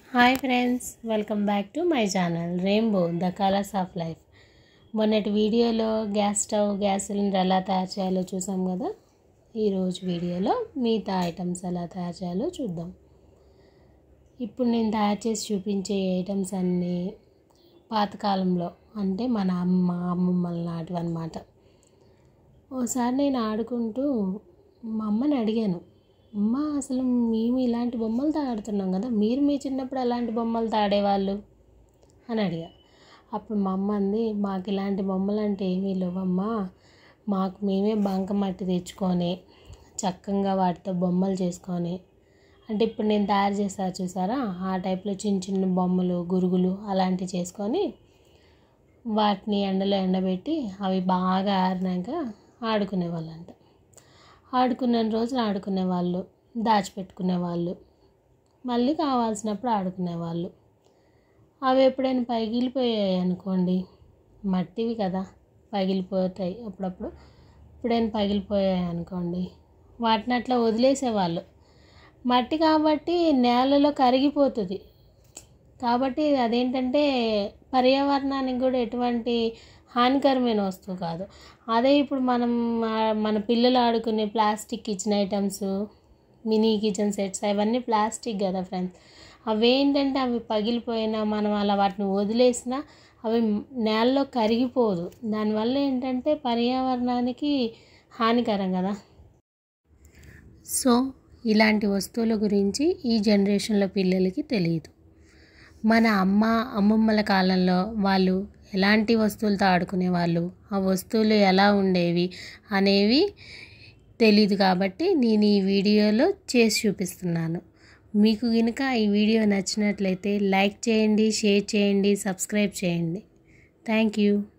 hi friends welcome back to my channel rainbow the colours of life మొన్నటి వీడియోలో gas stove gas cylinder ఎలా తయారు చేయాలో చూసాం కదా ఈరోజు వీడియోలో మిగతా ఐటమ్స్ ఎలా తయారు చేయాలో చూద్దాం ఇప్పుడు నేను తయారు చేసి చూపించే ఐటమ్స్ అన్నీ పాతకాలంలో అంటే మన అమ్మ అమ్మమ్మల నాటివి అనమాట ఓసారి నేను ఆడుకుంటూ మా అమ్మని అడిగాను అమ్మ అసలు మేము ఇలాంటి బొమ్మలతో ఆడుతున్నాం కదా మీరు మీ చిన్నప్పుడు ఎలాంటి బొమ్మలతో ఆడేవాళ్ళు అని అడిగా అప్పుడు మా అమ్మ అంది మాకు ఇలాంటి బొమ్మలు అంటే ఏమీ లేవమ్మా మాకు మేమే బంక మట్టి తెచ్చుకొని చక్కగా వాటితో బొమ్మలు చేసుకొని అంటే ఇప్పుడు నేను తయారు చేస్తా చూసారా ఆ టైప్లో చిన్న చిన్న బొమ్మలు గురుగులు అలాంటివి చేసుకొని వాటిని ఎండలో ఎండబెట్టి అవి బాగా ఆరినాక ఆడుకునేవాళ్ళంట ఆడుకున్న రోజులు ఆడుకునేవాళ్ళు దాచిపెట్టుకునేవాళ్ళు మళ్ళీ కావాల్సినప్పుడు ఆడుకునేవాళ్ళు అవి ఎప్పుడైనా పగిలిపోయాయి అనుకోండి మట్టివి కదా పగిలిపోతాయి అప్పుడప్పుడు ఎప్పుడైనా పగిలిపోయాయి అనుకోండి వాటిని అట్లా వదిలేసేవాళ్ళు మట్టి కాబట్టి నేలలో కరిగిపోతుంది కాబట్టి అదేంటంటే పర్యావరణానికి కూడా ఎటువంటి హానికరమైన వస్తువు కాదు అదే ఇప్పుడు మనం మన పిల్లలు ఆడుకునే plastic kitchen items mini kitchen sets అవన్నీ ప్లాస్టిక్ కదా ఫ్రెండ్స్ అవి ఏంటంటే అవి పగిలిపోయినా మనం అలా వాటిని వదిలేసినా అవి నేలలో కరిగిపోదు దానివల్ల ఏంటంటే పర్యావరణానికి హానికరం కదా సో ఇలాంటి వస్తువుల గురించి ఈ జనరేషన్లో పిల్లలకి తెలియదు మన అమ్మ అమ్మమ్మల కాలంలో వాళ్ళు ఎలాంటి వస్తువులతో ఆడుకునేవాళ్ళు ఆ వస్తువులు ఎలా ఉండేవి అనేవి తెలీదు కాబట్టి నేను ఈ వీడియోలో చేసి చూపిస్తున్నాను మీకు కనుక ఈ వీడియో నచ్చినట్లయితే లైక్ చేయండి షేర్ చేయండి సబ్స్క్రైబ్ చేయండి థ్యాంక్ యూ